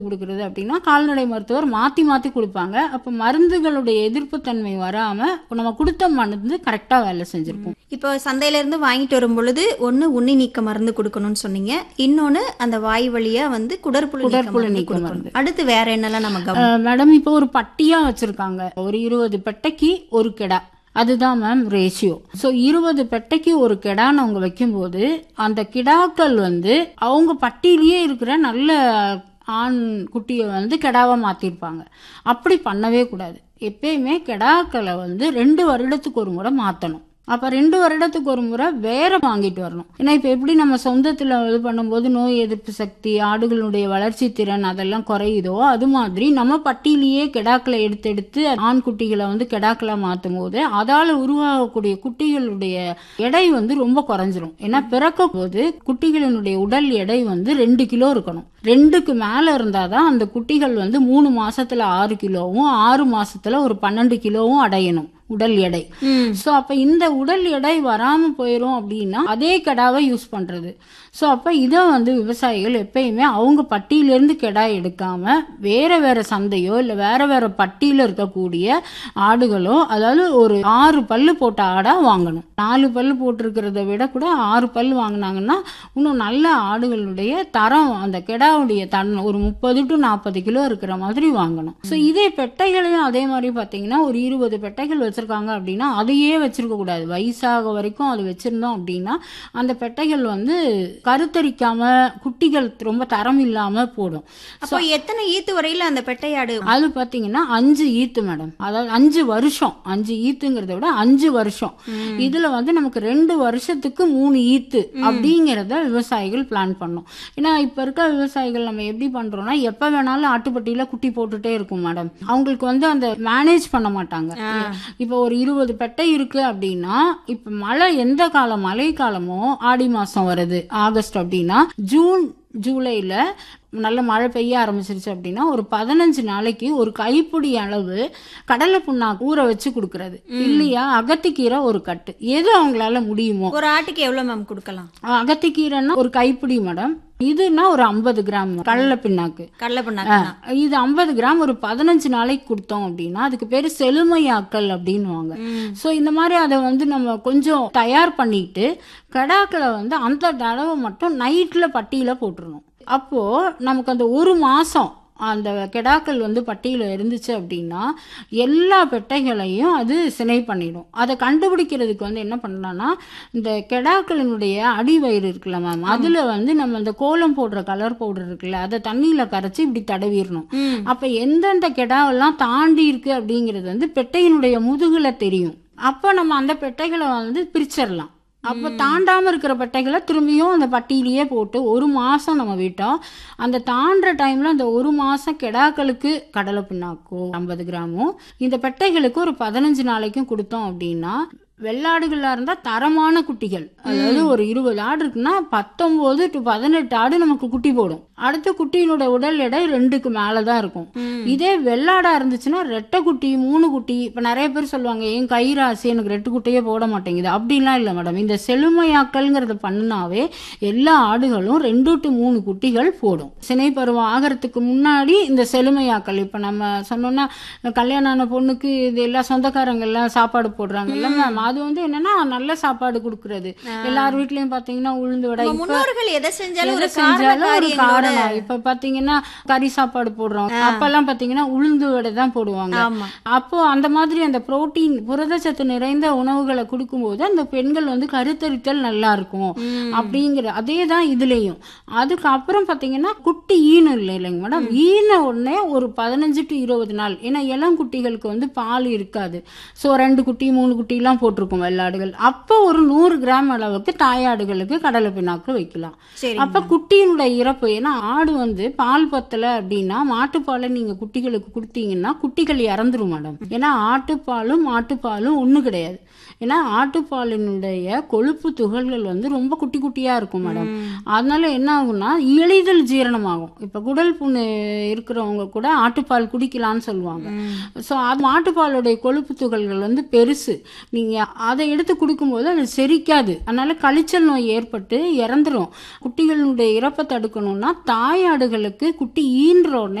கொடுக்கறது அப்படின்னா கால்நடை மருத்துவர் மாற்றி மாற்றி கொடுப்பாங்க அப்போ மருந்துகளுடைய எதிர்ப்புத்தன்மை வராமல் நம்ம கொடுத்த மருந்து கரெக்டாக வேலை செஞ்சுருக்கும் இப்போ சந்தையில இருந்து வாங்கிட்டு வரும் பொழுது ஒண்ணு உண்ணி நீக்க மருந்து கொடுக்கணும்னு சொன்னீங்க இன்னொன்னு அந்த வாய் வழியா வந்து குடற்புழு நீக்க குடற்புழு மருந்து நீக்க கொடுக்கணும் அடுத்து வேற என்னெல்லாம் நம்ம கவனம் அஹ் மேடம் இப்போ ஒரு பட்டியாக வச்சுருக்காங்க ஒரு இருபது பெட்டைக்கு ஒரு கிடா அதுதான் மேம் ரேஷியோ ஸோ இருபது பெட்டைக்கு ஒரு கிடான்னு அவங்க வைக்கும்போது அந்த கிடாக்கள் வந்து அவங்க பட்டியிலேயே இருக்கிற நல்ல ஆண் குட்டியை வந்து கிடாவா மாற்றிருப்பாங்க அப்படி பண்ணவே கூடாது எப்பயுமே கிடாக்களை வந்து ரெண்டு வருடத்துக்கு ஒரு முறை மாற்றணும் அப்போ ரெண்டு வருடத்துக்கு ஒரு முறை வேற வாங்கிட்டு வரணும் ஏன்னா இப்போ எப்படி நம்ம சொந்தத்தில் இது பண்ணும்போது நோய் எதிர்ப்பு சக்தி ஆடுகளுடைய வளர்ச்சி திறன் அதெல்லாம் குறையுதோ அது மாதிரி நம்ம பட்டியிலேயே கெடாக்களை எடுத்து எடுத்து ஆண் குட்டிகளை வந்து கெடாக்களா மாற்றும் போது அதால் உருவாகக்கூடிய குட்டிகளுடைய எடை வந்து ரொம்ப குறைஞ்சிரும் ஏன்னா பிறக்கும் போது குட்டிகளினுடைய உடல் எடை வந்து ரெண்டு கிலோ இருக்கணும் ரெண்டுக்கு மேல இருந்தாதான் அந்த குட்டிகள் வந்து மூணு மாசத்துல ஆறு கிலோவும் ஆறு மாசத்துல ஒரு பன்னெண்டு கிலோவும் அடையணும் உடல் எடை ஸோ அப்ப இந்த உடல் எடை வராம போயிரும் அப்படின்னா அதே கெடாவை யூஸ் பண்றது ஸோ அப்ப இதை வந்து விவசாயிகள் எப்பயுமே அவங்க பட்டியிலேருந்து கெடா எடுக்காம வேற வேற சந்தையோ இல்லை வேற வேற பட்டியில இருக்கக்கூடிய ஆடுகளோ அதாவது ஒரு ஆறு பல்லு போட்ட ஆடா வாங்கணும் நாலு பல்லு போட்டிருக்கிறத விட கூட ஆறு பல்லு வாங்கினாங்கன்னா இன்னும் நல்ல ஆடுகளுடைய தரம் அந்த கெடாவுடைய தன் ஒரு முப்பது டு நாற்பது கிலோ இருக்கிற மாதிரி வாங்கணும் ஸோ இதே பெட்டைகளையும் அதே மாதிரி பார்த்தீங்கன்னா ஒரு இருபது பெட்டைகள் வச்சிருக்காங்க அப்படின்னா அதையே வச்சிருக்க கூடாது வயசாக வரைக்கும் அது வச்சிருந்தோம் அப்படின்னா அந்த பெட்டைகள் வந்து கருத்தரிக்காம குட்டிகள் ரொம்ப தரம் இல்லாம போடும் அப்போ எத்தனை ஈத்து வரையில அந்த பெட்டையாடு அது பாத்தீங்கன்னா அஞ்சு ஈத்து மேடம் அதாவது அஞ்சு வருஷம் அஞ்சு ஈத்துங்கிறத விட அஞ்சு வருஷம் இதுல வந்து நமக்கு ரெண்டு வருஷத்துக்கு மூணு ஈத்து அப்படிங்கறத விவசாயிகள் பிளான் பண்ணோம் ஏன்னா இப்ப இருக்க விவசாயிகள் நம்ம எப்படி பண்றோம்னா எப்ப வேணாலும் ஆட்டுப்பட்டியில குட்டி போட்டுட்டே இருக்கும் மேடம் அவங்களுக்கு வந்து அந்த மேனேஜ் பண்ண மாட்டாங்க இப்போ ஒரு இருபது பெட்டை இருக்கு அப்படின்னா இப்ப மழை எந்த காலம் மழை காலமோ ஆடி மாசம் வருது ஆகஸ்ட் அப்படின்னா ஜூன் ஜூலைல நல்ல மழை பெய்ய ஆரம்பிச்சிருச்சு அப்படின்னா ஒரு பதினஞ்சு நாளைக்கு ஒரு கைப்பிடி அளவு கடலை புண்ணாக்கு ஊற வச்சு கொடுக்கறது இல்லையா அகத்திக்கீரை ஒரு கட்டு எது அவங்களால முடியுமோ ஒரு ஆட்டுக்கு எவ்வளவு மேம் கொடுக்கலாம் அகத்திக்கீரைன்னா ஒரு கைப்பிடி மேடம் இதுன்னா ஒரு ஐம்பது கிராம் கடலை பிண்ணாக்கு கடலை பண்ணாங்க இது ஐம்பது கிராம் ஒரு பதினஞ்சு நாளைக்கு கொடுத்தோம் அப்படின்னா அதுக்கு பேரு செழுமையாக்கல் அப்படின்னுவாங்க ஸோ இந்த மாதிரி அதை வந்து நம்ம கொஞ்சம் தயார் பண்ணிட்டு கடாக்களை வந்து அந்த தடவை மட்டும் நைட்ல பட்டியல போட்டுருணும் அப்போ நமக்கு அந்த ஒரு மாசம் அந்த கெடாக்கள் வந்து பட்டியல இருந்துச்சு அப்படின்னா எல்லா பெட்டைகளையும் அது சினை பண்ணிடும் அதை கண்டுபிடிக்கிறதுக்கு வந்து என்ன பண்ணலாம்னா இந்த கெடாக்களினுடைய அடிவயிறு இருக்குல்ல மேம் அதுல வந்து நம்ம இந்த கோலம் போடுற கலர் பவுடர் இருக்குல்ல அதை தண்ணியில கரைச்சி இப்படி தடவிடணும் அப்ப எந்தெந்த கெடாவெல்லாம் தாண்டி இருக்கு அப்படிங்கிறது வந்து பெட்டையினுடைய முதுகுல தெரியும் அப்ப நம்ம அந்த பெட்டைகளை வந்து பிரிச்சிடலாம் அப்போ தாண்டாம இருக்கிற பெட்டைகளை திரும்பியும் அந்த பட்டியிலேயே போட்டு ஒரு மாசம் நம்ம விட்டோம் அந்த தாண்டுற டைம்ல அந்த ஒரு மாசம் கெடாக்களுக்கு கடலை பிண்ணாக்கோ ஐம்பது கிராமும் இந்த பெட்டைகளுக்கு ஒரு பதினஞ்சு நாளைக்கும் கொடுத்தோம் அப்படின்னா வெள்ளாடுகளா இருந்தா தரமான குட்டிகள் அதாவது ஒரு இருபது ஆடு இருக்குன்னா பத்தொன்பது டு பதினெட்டு ஆடு நமக்கு குட்டி போடும் அடுத்த குட்டியினோட உடல் எடை ரெண்டுக்கு மேலதான் இருக்கும் இதே வெள்ளாடா இருந்துச்சுன்னா ரெட்டை குட்டி மூணு குட்டி இப்ப நிறைய பேர் சொல்லுவாங்க ஏன் கயிறாசி எனக்கு ரெட்டு குட்டியே போட மாட்டேங்குது அப்படிலாம் இல்லை மேடம் இந்த செழுமையாக்கல்ங்கிறத பண்ணாவே எல்லா ஆடுகளும் ரெண்டு டு மூணு குட்டிகள் போடும் சினை பருவம் ஆகிறதுக்கு முன்னாடி இந்த செழுமையாக்கல் இப்ப நம்ம சொன்னோம்னா கல்யாணம் ஆன பொண்ணுக்கு இது எல்லா சொந்தக்காரங்க எல்லாம் சாப்பாடு போடுறாங்கல்ல மேம் அது வந்து என்னன்னா நல்ல சாப்பாடு கொடுக்கறது எல்லார் வீட்லயும் பாத்தீங்கன்னா உளுந்து வடை நம்ம இப்ப முன்னோர்கள் எதை செஞ்சாலும் எதை ஒரு காரண செஞ்சாலும் ஒரு காரியங்களோட காரணம் இப்ப பாத்தீங்கன்னா கறி சாப்பாடு போடுறோம் அப்பெல்லாம் பாத்தீங்கன்னா உளுந்து வடை தான் போடுவாங்க ஆமா அப்போ அந்த மாதிரி அந்த புரோட்டீன் புரதச்சத்து நிறைந்த உணவுகளை கொடுக்கும்போது அந்த பெண்கள் வந்து கருத்தரித்தல் நல்லா இருக்கும் அப்படிங்கிற அதே தான் இதுலயும் அதுக்கப்புறம் பாத்தீங்கன்னா குட்டி ஈனும் இல்லை இல்லைங்க மேடம் ஈன உடனே ஒரு பதினஞ்சு டு இருபது நாள் ஏன்னா இளம் குட்டிகளுக்கு வந்து பால் இருக்காது ஸோ ரெண்டு குட்டி மூணு குட்டிலாம் போட்டிருக்கும் வெள்ளாடுகள் அப்போ ஒரு நூறு கிராம் அளவுக்கு தாயாடுகளுக்கு கடலை பிண்ணாக்கு வைக்கலாம் சரி அப்ப குட்டியினுடைய இறப்பு ஏன்னா ஆடு வந்து பால் பத்தல அப்படின்னா மாட்டுப்பாலை நீங்க குட்டிகளுக்கு கொடுத்தீங்கன்னா குட்டிகள் இறந்துரும் மேடம் ஏன்னா ஆட்டுப்பாலும் மாட்டுப்பாலும் ஒண்ணு கிடையாது ஏன்னா ஆட்டுப்பாலினுடைய கொழுப்பு துகள்கள் வந்து ரொம்ப குட்டி குட்டியா இருக்கும் மேடம் அதனால என்ன ஆகும்னா எளிதில் ஜீரணமாகும் இப்ப குடல் புண்ணு இருக்கிறவங்க கூட ஆட்டுப்பால் குடிக்கலாம்னு சொல்லுவாங்க ஸோ அது மாட்டுப்பாலுடைய கொழுப்பு துகள்கள் வந்து பெருசு நீங்க அதை எடுத்து கொடுக்கும்போது அது செரிக்காது அதனால கழிச்சல் நோய் ஏற்பட்டு இறந்துரும் குட்டிகளுடைய இறப்பை தடுக்கணும்னா தாயாடுகளுக்கு குட்டி ஈன்ற உடனே